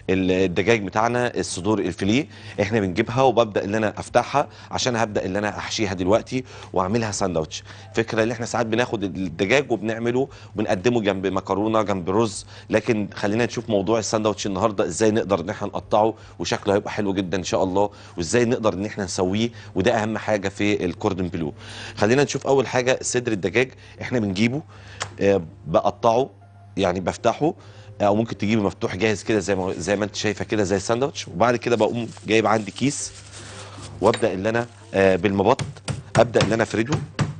الدجاج بتاعنا الصدور الفيليه احنا بنجيبها وببدا ان انا افتحها عشان هبدا ان انا احشيها دلوقتي واعملها ساندوتش فكره ان احنا ساعات بناخد الدجاج وبنعمله وبنقدمه جنب مكرونه جنب رز لكن خلينا نشوف موضوع الساندوتش النهارده ازاي نقدر ان احنا نقطعه وشكله هيبقى حلو جدا ان شاء الله وازاي نقدر ان احنا نسويه وده اهم حاجه في الكوردن بلو خلينا نشوف اول حاجه صدر الدجاج احنا بنجيبه آه، بقطعه يعني بفتحه او ممكن تجيبه مفتوح جاهز كده زي ما زي ما انت شايفه كده زي الساندوتش وبعد كده بقوم جايب عندي كيس وابدا ان انا آه، بالمبط ابدا ان انا افرده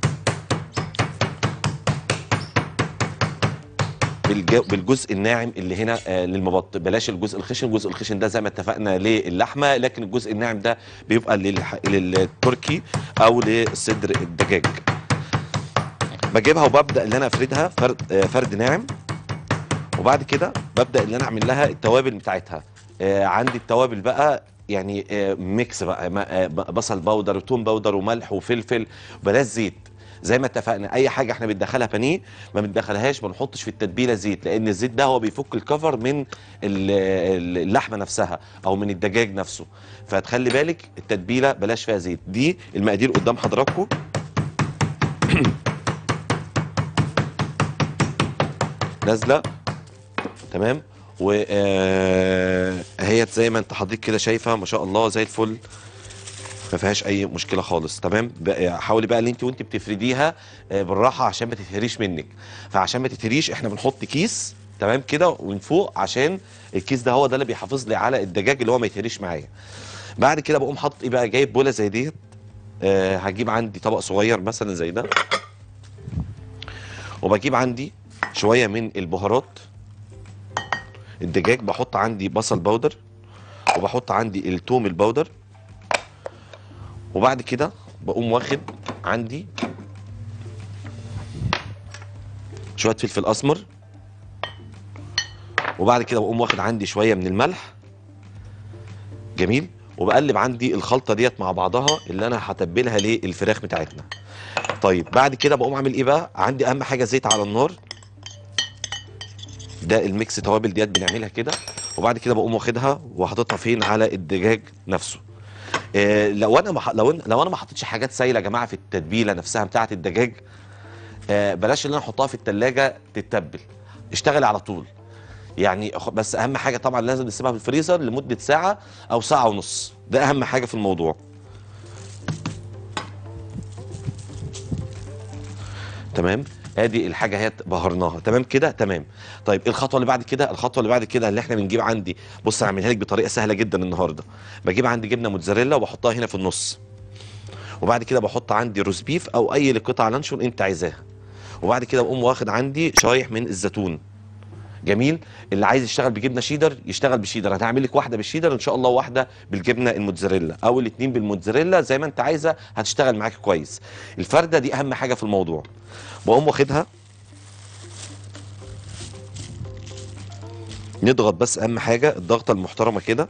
بالج- بالجزء الناعم اللي هنا آه، للمبط بلاش الجزء الخشن الجزء الخشن ده زي ما اتفقنا للحمه لكن الجزء الناعم ده بيبقى للح... للتركي او لصدر الدجاج بجيبها وببدا ان انا افردها فرد آه، فرد ناعم وبعد كده ببدا ان انا اعمل لها التوابل بتاعتها آه، عندي التوابل بقى يعني آه، ميكس بقى ما- آه، بصل باودر وتوم باودر وملح وفلفل بلاش زيت زي ما اتفقنا اي حاجه احنا بندخلها بانيه ما بندخلهاش ما نحطش في التتبيله زيت لان الزيت ده هو بيفك الكفر من ال- ال- اللحمه نفسها او من الدجاج نفسه فتخلي بالك التتبيله بلاش فيها زيت دي المقادير قدام حضراتكم نازله تمام و آه، اهيت زي ما انت حضرتك كده شايفه ما شاء الله زي الفل ما فيهاش اي مشكله خالص تمام بقى- حاولي بقى ان انت وانت بتفرديها آه، بالراحه عشان ما تتهريش منك فعشان ما تتهريش احنا بنحط كيس تمام كده من فوق عشان الكيس ده هو ده اللي بيحافظ لي على الدجاج اللي هو ما يتهريش معايا بعد كده بقوم حاطط ايه بقى جايب بوله زي ديت آه هجيب عندي طبق صغير مثلا زي ده وبجيب عندي شويه من البهارات الدجاج بحط عندي بصل باودر وبحط عندي التوم الباودر وبعد كده بقوم واخد عندي شويه فلفل اسمر وبعد كده بقوم واخد عندي شويه من الملح جميل وبقلب عندي الخلطه ديت مع بعضها اللي انا هتبلها للفراخ بتاعتنا طيب بعد كده بقوم اعمل ايه بقى عندي اهم حاجه زيت على النار ده الميكس توابل ديت بنعملها كده وبعد كده بقوم واخدها وحاططها فين على الدجاج نفسه إيه لو انا مح... لو أنا... لو انا ما حطيتش حاجات سايله يا جماعه في التتبيله نفسها بتاعه الدجاج آه بلاش ان انا احطها في التلاجة تتبل اشتغل على طول يعني خ- بس اهم حاجه طبعا لازم نسيبها في الفريزر لمده ساعه او ساعه ونص ده اهم حاجه في الموضوع تمام ادي الحاجه هي بهرناها تمام كده تمام طيب الخطوه اللي بعد كده الخطوه اللي بعد كده اللي احنا بنجيب عندي بص انا هعملها لك بطريقه سهله جدا النهارده بجيب عندي جبنه موتزاريلا وبحطها هنا في النص وبعد كده بحط عندي روز بيف او اي قطع لانشون انت عايزاها وبعد كده بقوم واخد عندي شرايح من الزيتون جميل اللي عايز يشتغل بجبنه شيدر يشتغل بشيدر انا هعمل لك واحده بالشيدر ان شاء الله واحده بالجبنه الموتزاريلا او الاثنين بالموتزاريلا زي ما انت عايزه هتشتغل معاك كويس الفرده دي اهم حاجه في الموضوع بقوم واخدها نضغط بس اهم حاجه الضغطه المحترمه كده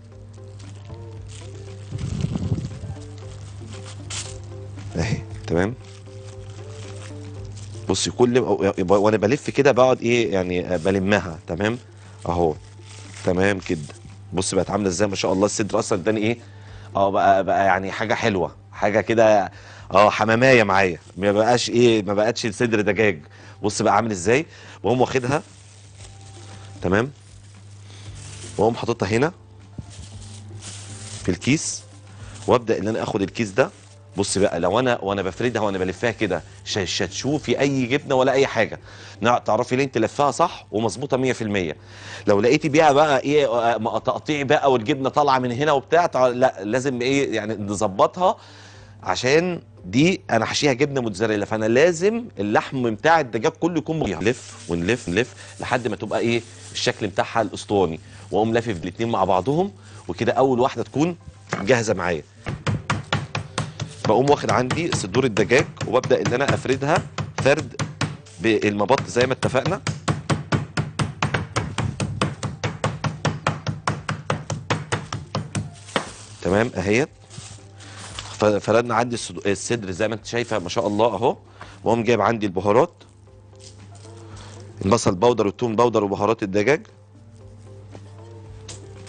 اهي تمام بصي كل ما- وانا بلف كده بقعد ايه يعني بلمها تمام اهو تمام كده بص بقت عامله ازاي ما شاء الله الصدر اصلا اداني ايه اه بقى بقى يعني حاجه حلوه حاجه كده اه حمامايه معايا ما بقاش ايه ما بقتش صدر دجاج بص بقى عامل ازاي واقوم واخدها تمام واقوم حاططها هنا في الكيس وابدا ان انا اخد الكيس ده بص بقى لو انا وانا بفردها وانا بلفها كده مش مش هتشوفي اي جبنه ولا اي حاجه نع- تعرفي ليه انت لفها صح ومظبوطه 100% لو لقيتي بيها بقى ايه آه، م- تقطيع بقى والجبنه طالعه من هنا وبتاع تع- لا لازم ايه يعني نظبطها عشان دي انا حشيها جبنه موتزاريلا فانا لازم اللحم بتاع الدجاج كله يكون مريح نلف ونلف نلف لحد ما تبقى ايه الشكل بتاعها الاسطواني واقوم لافف الاثنين مع بعضهم وكده اول واحده تكون جاهزه معايا بقوم واخد عندي صدور الدجاج وببدا ان انا افردها فرد بالمبط زي ما اتفقنا تمام اهيت ف- فردنا عندي الصد- الصدر زي ما انت شايفه ما شاء الله اهو واقوم جايب عندي البهارات البصل باودر والثوم باودر وبهارات الدجاج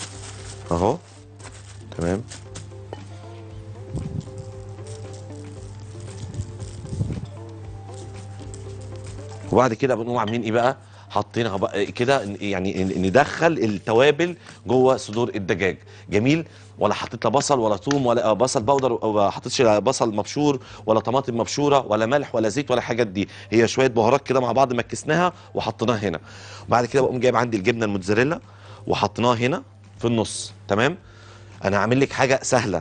اهو تمام وبعد كده بنقوم عاملين ايه بقى حاطينها بقى كده يعني ندخل التوابل جوه صدور الدجاج جميل ولا حطيت لا بصل ولا ثوم ولا بصل بودر او حطيتش لا بصل مبشور ولا طماطم مبشوره ولا ملح ولا زيت ولا الحاجات دي هي شويه بهارات كده مع بعض مكسناها وحطيناها هنا وبعد كده بقوم جايب عندي الجبنه الموتزاريلا وحطيناها هنا في النص تمام انا هعمل لك حاجه سهله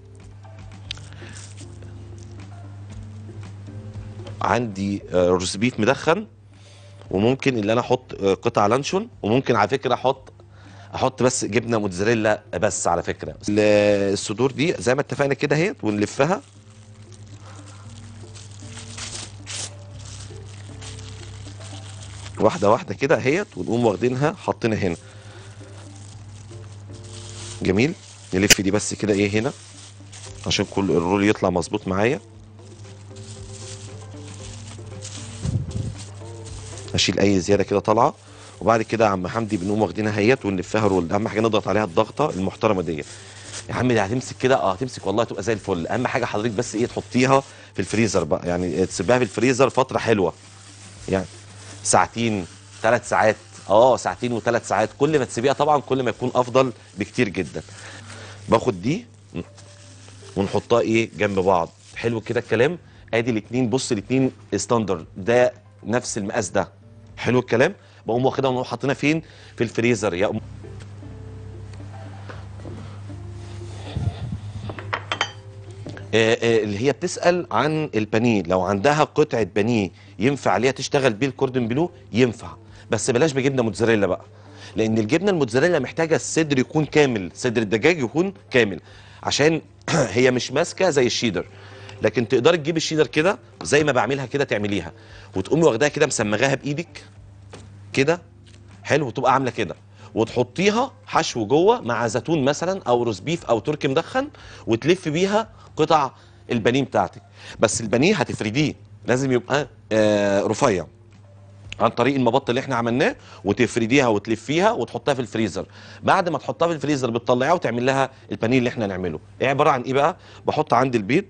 عندي آه، روز بيف مدخن وممكن اللي انا احط آه، قطع لانشون وممكن على فكره احط احط بس جبنه موتزاريلا بس على فكره ال- الصدور دي زي ما اتفقنا كده اهيت ونلفها واحده واحده كده اهيت ونقوم واخدينها حاطينها هنا جميل نلف دي بس كده ايه هنا عشان كل الرول يطلع مظبوط معايا اشيل اي زياده كده طالعه وبعد كده يا عم حمدي بنقوم واخدينها هيت ونلفها رول اهم حاجه نضغط عليها الضغطه المحترمه دي يا عم دي هتمسك كده اه هتمسك والله تبقى زي الفل اهم حاجه حضرتك بس ايه تحطيها في الفريزر بقى يعني تسيبها في الفريزر فتره حلوه يعني ساعتين ثلاث ساعات اه ساعتين وثلاث ساعات كل ما تسيبيها طبعا كل ما يكون افضل بكتير جدا باخد دي ونحطها ايه جنب بعض حلو كده الكلام ادي الاثنين بص الاثنين ستاندرد ده نفس المقاس ده حلو الكلام بقوم واخدها ونقوم حاطينها فين في الفريزر يا أم... آه، آه، اللي هي بتسأل عن البانيه لو عندها قطعة بانيه ينفع عليها تشتغل بيه الكوردون بلو ينفع بس بلاش بجبنة موتزاريلا بقى لأن الجبنة الموتزاريلا محتاجة الصدر يكون كامل صدر الدجاج يكون كامل عشان هي مش ماسكة زي الشيدر لكن تقدري تجيب الشيدر كده زي ما بعملها كده تعمليها وتقومي واخداها كده مسمغاها بايدك كده حلو وتبقى عامله كده وتحطيها حشو جوه مع زيتون مثلا او روز بيف او تركي مدخن وتلف بيها قطع البانيه بتاعتك بس البانيه هتفرديه لازم يبقى آه رفيع عن طريق المبط اللي احنا عملناه وتفرديها وتلفيها وتحطها في الفريزر بعد ما تحطها في الفريزر بتطلعيها وتعمل لها البانيه اللي احنا نعمله ايه عباره عن ايه بقى بحط عندي البيض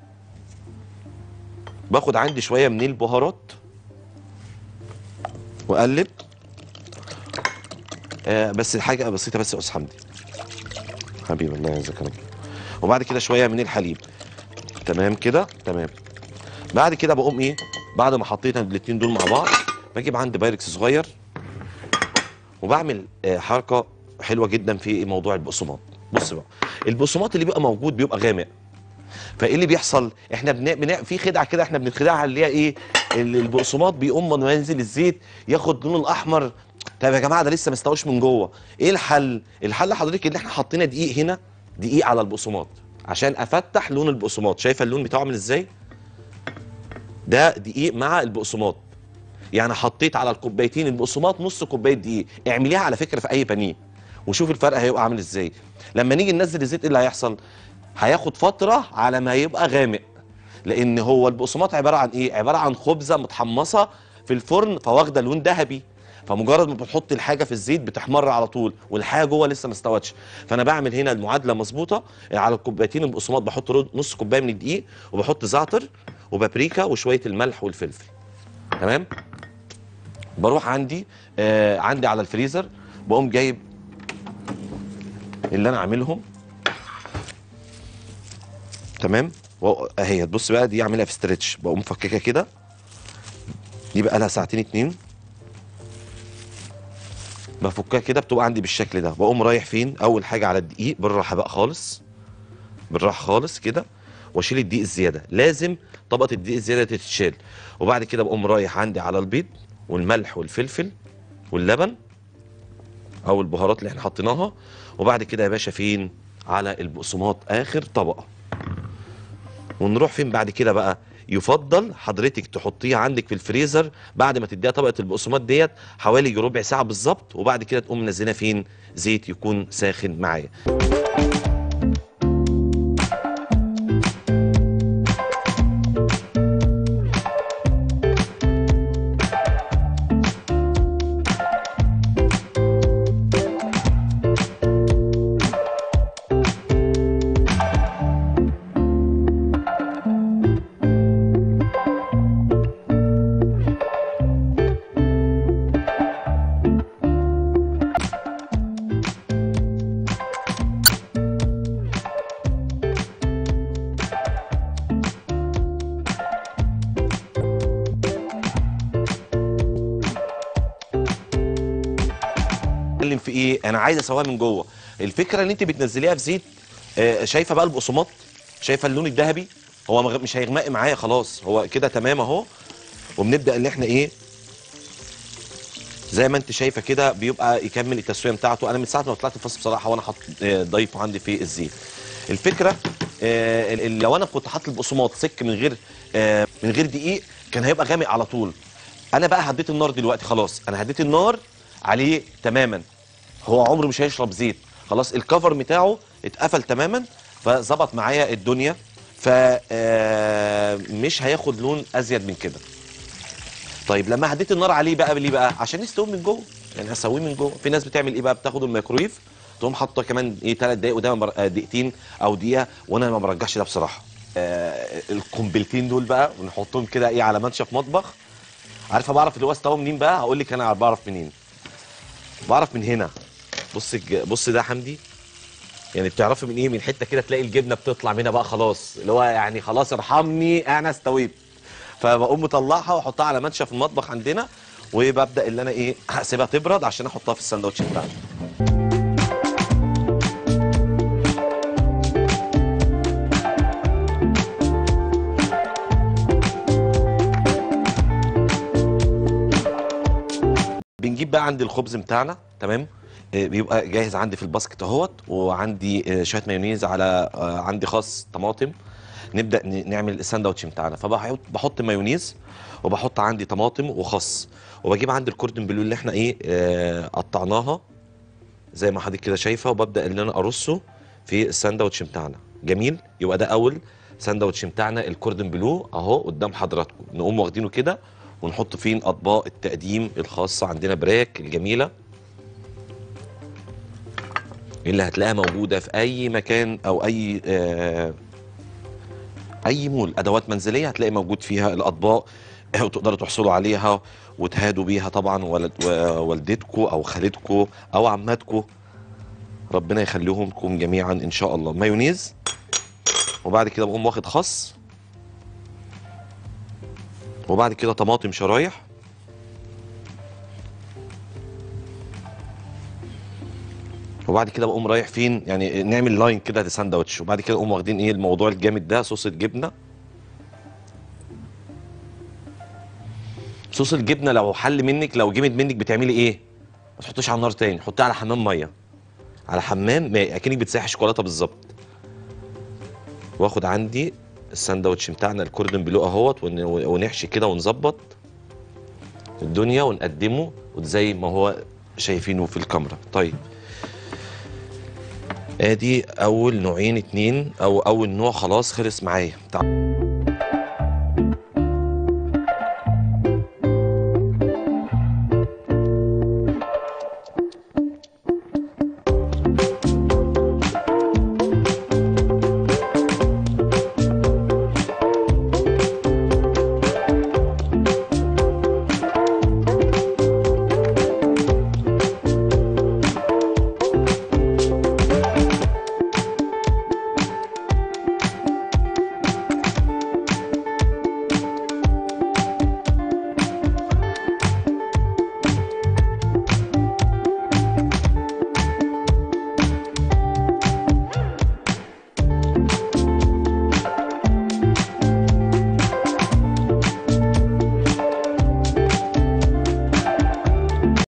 باخد عندي شويه من البهارات واقلب آه بس حاجه بسيطه بس يا استاذ حمدي حبيبي الله يجزاك الله وبعد كده شويه من الحليب تمام كده تمام بعد كده بقوم ايه بعد ما حطيت الاتنين دول مع بعض بجيب عندي بايركس صغير وبعمل آه حركه حلوه جدا في موضوع البقسماط بص بقى البقسماط اللي بيبقى موجود بيبقى غامق فايه اللي بيحصل احنا بنا... بنا... في خدعه كده احنا بنخدعها اللي هي ايه ال- البقسماط بيقوم لما ينزل الزيت ياخد لون الاحمر طب يا جماعه ده لسه ما استواش من جوه ايه الحل الحل حضرتك ان احنا حطينا دقيق هنا دقيق على البقسماط عشان افتح لون البقسماط شايفه اللون بتاعه عامل ازاي ده دقيق مع البقسماط يعني حطيت على الكوبايتين البقسماط نص كوبايه دقيق اعمليها على فكره في اي بانيه وشوف الفرق هيبقى عامل ازاي لما نيجي ننزل الزيت ايه اللي هيحصل هياخد فتره على ما يبقى غامق لان هو البقسماط عباره عن ايه عباره عن خبزه متحمصه في الفرن فواخده لون ذهبي فمجرد ما بتحط الحاجه في الزيت بتحمر على طول والحاجه جوه لسه ما استوتش فانا بعمل هنا المعادله مظبوطه على الكوبايتين البقسماط بحط رد- نص كوبايه من الدقيق وبحط زعتر وبابريكا وشويه الملح والفلفل تمام بروح عندي آه عندي على الفريزر بقوم جايب اللي انا عاملهم تمام و- اهي تبص بقى دي اعملها في ستريتش بقوم مفككه كده دي بقى لها ساعتين اتنين بفكها كده بتبقى عندي بالشكل ده بقوم رايح فين اول حاجه على الدقيق بالراحه بقى خالص بالراحه خالص كده واشيل الدقيق الزياده لازم طبقه الدقيق الزياده تتشال وبعد كده بقوم رايح عندي على البيض والملح والفلفل واللبن او البهارات اللي احنا حطيناها وبعد كده يا باشا فين على البقسماط اخر طبقه ونروح فين بعد كده بقى يفضل حضرتك تحطيها عندك في الفريزر بعد ما تديها طبقه البقسماط ديت حوالي ربع ساعه بالظبط وبعد كده تقوم منزلها فين زيت يكون ساخن معايا في ايه انا عايز اسويها من جوه الفكره ان انت بتنزليها في زيت آه، شايفه بقى البقسماط شايفه اللون الذهبي هو مغ- مش هيغمق معايا خلاص هو كده تمام اهو وبنبدا ان احنا ايه زي ما انت شايفه كده بيبقى يكمل التسويه بتاعته انا من ساعه ما طلعت الفصل بصراحه وانا حاطط آه، ضيفه عندي في الزيت الفكره آه، ال- ال- لو انا كنت حاطط البقسماط سك من غير آه، من غير دقيق كان هيبقى غامق على طول انا بقى هديت النار دلوقتي خلاص انا هديت النار عليه تماما هو عمره مش هيشرب زيت خلاص الكفر بتاعه اتقفل تماما فظبط معايا الدنيا ف آه، مش هياخد لون ازيد من كده طيب لما هديت النار عليه بقى ليه بقى عشان يستوي من جوه يعني اسويه من جوه في ناس بتعمل ايه بقى بتاخد الميكرويف تقوم حاطه كمان ايه ثلاث دقايق قدام مر- آه، دقيقتين او دقيقه وانا ما برجعش ده بصراحه آه القنبلتين دول بقى ونحطهم كده ايه على منشف مطبخ عارفه بعرف اللي هو استوى منين بقى هقول لك انا بعرف منين بعرف من هنا بص الج- بص ده يا حمدي يعني بتعرفي من ايه من حته كده تلاقي الجبنه بتطلع منها بقى خلاص اللي هو يعني خلاص ارحمني انا استويت فبقوم مطلعها واحطها على منشف المطبخ عندنا وببدا اللي انا ايه هسيبها تبرد عشان احطها في الساندوتش بتاعنا بنجيب بقى عندي الخبز بتاعنا تمام آه، بيبقى جاهز عندي في الباسكت اهوت وعندي آه، شويه مايونيز على آه، عندي خاص طماطم نبدا ن- نعمل الساندوتش بتاعنا فبحط بحط مايونيز وبحط عندي طماطم وخس وبجيب عندي الكوردون بلو اللي احنا ايه آه، قطعناها زي ما حضرتك كده شايفه وببدا ان انا ارصه في الساندوتش بتاعنا جميل يبقى ده اول ساندوتش بتاعنا الكوردون بلو اهو قدام حضراتكم نقوم واخدينه كده ونحط فيه اطباق التقديم الخاصه عندنا براك الجميله اللي هتلاقيها موجوده في اي مكان او اي آه اي مول ادوات منزليه هتلاقي موجود فيها الاطباق وتقدروا تحصلوا عليها وتهادوا بيها طبعا ولد والدتكم او خالتكم او عماتكم ربنا يخليهم لكم جميعا ان شاء الله مايونيز وبعد كده بقوم واخد خس وبعد كده طماطم شرايح وبعد كده بقوم رايح فين يعني نعمل لاين كده لساندوتش وبعد كده نقوم واخدين ايه الموضوع الجامد ده صوص الجبنه صوص الجبنه لو حل منك لو جمد منك بتعملي ايه ما تحطوش على النار تاني حطيه على حمام ميه على حمام ماء اكنك بتسيح شوكولاته بالظبط واخد عندي الساندوتش بتاعنا الكوردون بلو اهوت ون- ونحشي كده ونظبط الدنيا ونقدمه زي ما هو شايفينه في الكاميرا طيب ادي اول نوعين اتنين او اول نوع خلاص خلص معايا تعال